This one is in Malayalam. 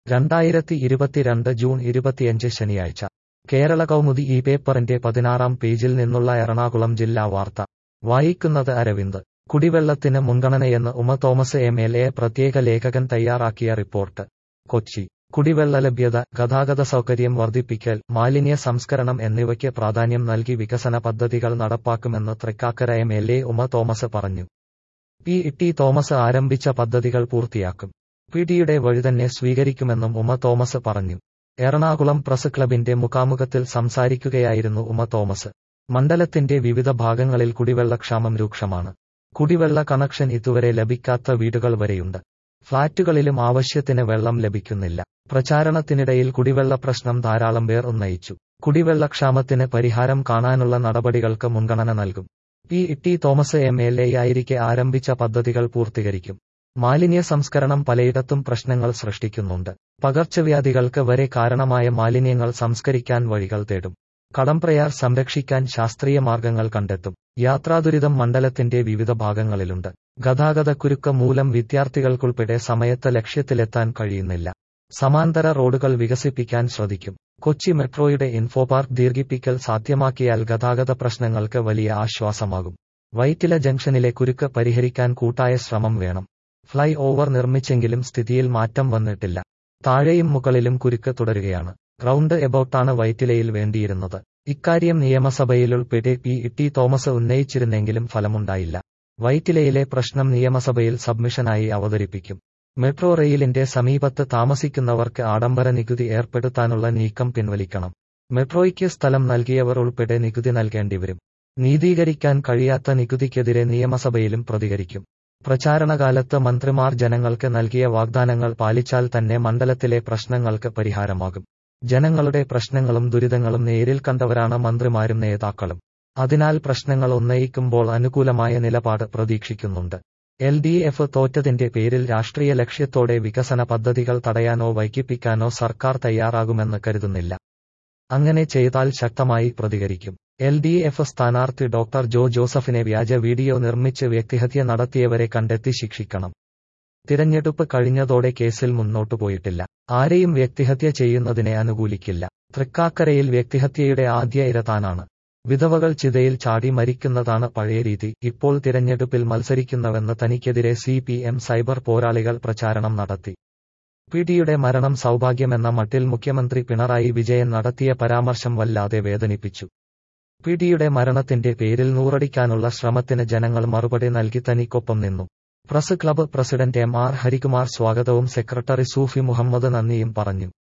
രണ്ടായിരത്തി ഇരുപത്തിരണ്ട് ജൂൺ ഇരുപത്തിയഞ്ച് ശനിയാഴ്ച കേരള കൗമുദി ഈ പേപ്പറിന്റെ പതിനാറാം പേജിൽ നിന്നുള്ള എറണാകുളം ജില്ലാ വാർത്ത വായിക്കുന്നത് അരവിന്ദ് കുടിവെള്ളത്തിന് മുൻഗണനയെന്ന് Uma Thomas M L A പ്രത്യേക ലേഖകൻ തയ്യാറാക്കിയ റിപ്പോർട്ട് കൊച്ചി കുടിവെള്ള ലഭ്യത ഗതാഗത സൗകര്യം വർദ്ധിപ്പിക്കൽ മാലിന്യ സംസ്കരണം എന്നിവയ്ക്ക് പ്രാധാന്യം നൽകി വികസന പദ്ധതികൾ നടപ്പാക്കുമെന്ന് Thrikkakara M L A Uma Thomas പറഞ്ഞു പി ടി തോമസ് ആരംഭിച്ച പദ്ധതികൾ പൂർത്തിയാക്കും പി ഡിയുടെ വഴി തന്നെ സ്വീകരിക്കുമെന്നും ഉമ തോമസ് പറഞ്ഞു എറണാകുളം പ്രസ് ക്ലബിന്റെ മുഖാമുഖത്തിൽ സംസാരിക്കുകയായിരുന്നു ഉമ തോമസ് മണ്ഡലത്തിന്റെ വിവിധ ഭാഗങ്ങളിൽ കുടിവെള്ളക്ഷാമം രൂക്ഷമാണ് കുടിവെള്ള കണക്ഷൻ ഇതുവരെ ലഭിക്കാത്ത വീടുകൾ വരെയുണ്ട് ഫ്ളാറ്റുകളിലും ആവശ്യത്തിന് വെള്ളം ലഭിക്കുന്നില്ല പ്രചാരണത്തിനിടയിൽ കുടിവെള്ള പ്രശ്നം ധാരാളം പേർ ഉന്നയിച്ചു കുടിവെള്ളക്ഷാമത്തിന് പരിഹാരം കാണാനുള്ള നടപടികൾക്ക് മുൻഗണന നൽകും P T Thomas M L A ആയിരിക്കെ ആരംഭിച്ച പദ്ധതികൾ പൂർത്തീകരിക്കും മാലിന്യ സംസ്കരണം പലയിടത്തും പ്രശ്നങ്ങൾ സൃഷ്ടിക്കുന്നുണ്ട് പകർച്ചവ്യാധികൾക്ക് വരെ കാരണമായ മാലിന്യങ്ങൾ സംസ്കരിക്കാൻ വഴികൾ തേടും കടംപ്രയാർ സംരക്ഷിക്കാൻ ശാസ്ത്രീയ മാർഗങ്ങൾ കണ്ടെത്തും യാത്രാദുരിതം മണ്ഡലത്തിന്റെ വിവിധ ഭാഗങ്ങളിലുണ്ട് ഗതാഗതക്കുരുക്ക് മൂലം വിദ്യാർത്ഥികൾക്കുൾപ്പെടെ സമയത്ത് ലക്ഷ്യത്തിലെത്താൻ കഴിയുന്നില്ല സമാന്തര റോഡുകൾ വികസിപ്പിക്കാൻ ശ്രദ്ധിക്കും കൊച്ചി മെട്രോയുടെ ഇൻഫോപാർക്ക് ദീർഘിപ്പിക്കൽ സാധ്യമാക്കിയാൽ ഗതാഗത പ്രശ്നങ്ങൾക്ക് വലിയ ആശ്വാസമാകും വൈറ്റില ജംഗ്ഷനിലെ കുരുക്ക് പരിഹരിക്കാൻ കൂട്ടായ ശ്രമം വേണം ഫ്ലൈ ഓവർ നിർമ്മിച്ചെങ്കിലും സ്ഥിതിയിൽ മാറ്റം വന്നിട്ടില്ല താഴെയും മുകളിലും കുരുക്ക് തുടരുകയാണ് റൗണ്ട് എബൌട്ടാണ് വൈറ്റിലയിൽ വേണ്ടിയിരുന്നത് ഇക്കാര്യം നിയമസഭയിലുൾപ്പെടെ പി ടി തോമസ് ഉന്നയിച്ചിരുന്നെങ്കിലും ഫലമുണ്ടായില്ല വൈറ്റിലയിലെ പ്രശ്നം നിയമസഭയിൽ സബ്മിഷനായി അവതരിപ്പിക്കും മെട്രോ റെയിലിന്റെ സമീപത്ത് താമസിക്കുന്നവർക്ക് ആഡംബര നികുതി ഏർപ്പെടുത്താനുള്ള നീക്കം പിൻവലിക്കണം മെട്രോയ്ക്ക് സ്ഥലം നൽകിയവർ ഉൾപ്പെടെ നികുതി നൽകേണ്ടിവരും നീതീകരിക്കാൻ കഴിയാത്ത നികുതിക്കെതിരെ നിയമസഭയിലും പ്രതികരിക്കും പ്രചാരണകാലത്ത് മന്ത്രിമാർ ജനങ്ങൾക്ക് നൽകിയ വാഗ്ദാനങ്ങൾ പാലിച്ചാൽ തന്നെ മണ്ഡലത്തിലെ പ്രശ്നങ്ങൾക്ക് പരിഹാരമാകും ജനങ്ങളുടെ പ്രശ്നങ്ങളും ദുരിതങ്ങളും നേരിൽ കണ്ടവരാണ് മന്ത്രിമാരും നേതാക്കളും അതിനാൽ പ്രശ്നങ്ങൾ ഉന്നയിക്കുമ്പോൾ അനുകൂലമായ നിലപാട് പ്രതീക്ഷിക്കുന്നുണ്ട് എൽ ഡി എഫ് തോറ്റതിന്റെ പേരിൽ രാഷ്ട്രീയ ലക്ഷ്യത്തോടെ വികസന പദ്ധതികൾ തടയാനോ വൈകിപ്പിക്കാനോ സർക്കാർ തയ്യാറാകുമെന്ന് കരുതുന്നില്ല അങ്ങനെ ചെയ്താൽ ശക്തമായി പ്രതികരിക്കും എൽ ഡി എഫ് സ്ഥാനാർത്ഥി ഡോക്ടർ ജോ ജോസഫിനെ വ്യാജ വീഡിയോ നിർമ്മിച്ച് വ്യക്തിഹത്യ നടത്തിയവരെ കണ്ടെത്തി ശിക്ഷിക്കണം തിരഞ്ഞെടുപ്പ് കഴിഞ്ഞതോടെ കേസിൽ മുന്നോട്ടു പോയിട്ടില്ല ആരെയും വ്യക്തിഹത്യ ചെയ്യുന്നതിനെ അനുകൂലിക്കില്ല തൃക്കാക്കരയിൽ വ്യക്തിഹത്യയുടെ ആദ്യ ഇര താനാണ് വിധവകൾ ചിതയിൽ ചാടി മരിക്കുന്നതാണ് പഴയ രീതി ഇപ്പോൾ തിരഞ്ഞെടുപ്പിൽ മത്സരിക്കുന്നവെന്ന് തനിക്കെതിരെ സി പി എം സൈബർ പോരാളികൾ പ്രചാരണം നടത്തി പി ഡിയുടെ മരണം സൗഭാഗ്യമെന്ന മട്ടിൽ മുഖ്യമന്ത്രി പിണറായി വിജയൻ നടത്തിയ പരാമർശം വല്ലാതെ വേദനിപ്പിച്ചു പി ഡിയുടെ മരണത്തിന്റെ പേരിൽ നൂറടിക്കാനുള്ള ശ്രമത്തിന് ജനങ്ങൾ മറുപടി നൽകി തനിക്കൊപ്പം നിന്നു press club president M R Harikumar സ്വാഗതവും സെക്രട്ടറി സൂഫി മുഹമ്മദ് നന്ദിയും പറഞ്ഞു